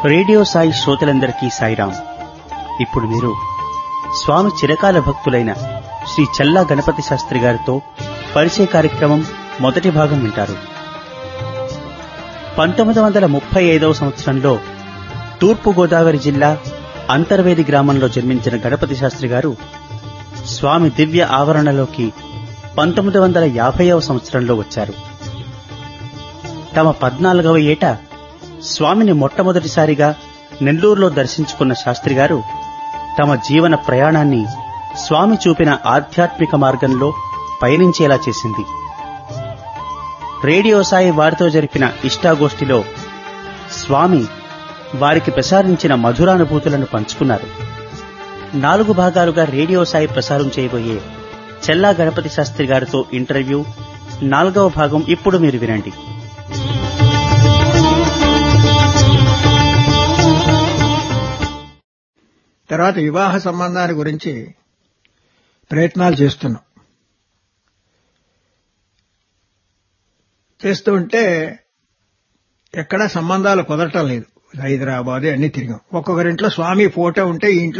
radio Sai శ్రోతలందరికీ సాయిరాం ఇప్పుడు మీరు స్వామి చిరకాల భక్తులైన శ్రీ చల్లా గణపతి శాస్త్రి గారితో పరిచయ కార్యక్రమం మొదటి భాగం వింటారు పంతొమ్మిది వందల ముప్పై ఐదవ సంవత్సరంలో తూర్పు గోదావరి జిల్లా అంతర్వేది గ్రామంలో జన్మించిన గణపతి శాస్త్రి గారు స్వామి దివ్య ఆవరణలోకి పంతొమ్మిది వందల యాభైవ సంవత్సరంలో వచ్చారు తమ పద్నాలుగవ ఏట స్వామిని మొట్టమొదటిసారిగా నెల్లూరులో దర్శించుకున్న శాస్త్రి గారు తమ జీవన ప్రయాణాన్ని స్వామి చూపిన ఆధ్యాత్మిక మార్గంలో పయనించేలా చేసింది రేడియో సాయి వారితో జరిపిన ఇష్టాగోష్ఠిలో స్వామి వారికి ప్రసారించిన మధురానుభూతులను పంచుకున్నారు నాలుగు భాగాలుగా రేడియో సాయి ప్రసారం చేయబోయే చెల్లా గణపతి శాస్త్రి గారితో ఇంటర్వ్యూ నాలుగవ భాగం ఇప్పుడు మీరు వినండి తర్వాత వివాహ సంబంధాన్ని గురించి ప్రయత్నాలు చేస్తున్నాం చేస్తూ ఉంటే ఎక్కడా సంబంధాలు కుదరటం లేదు హైదరాబాద్ అన్ని తిరిగాం ఒక్కొక్కరింట్లో స్వామి ఫోటో ఉంటే ఈ ఇంట్లో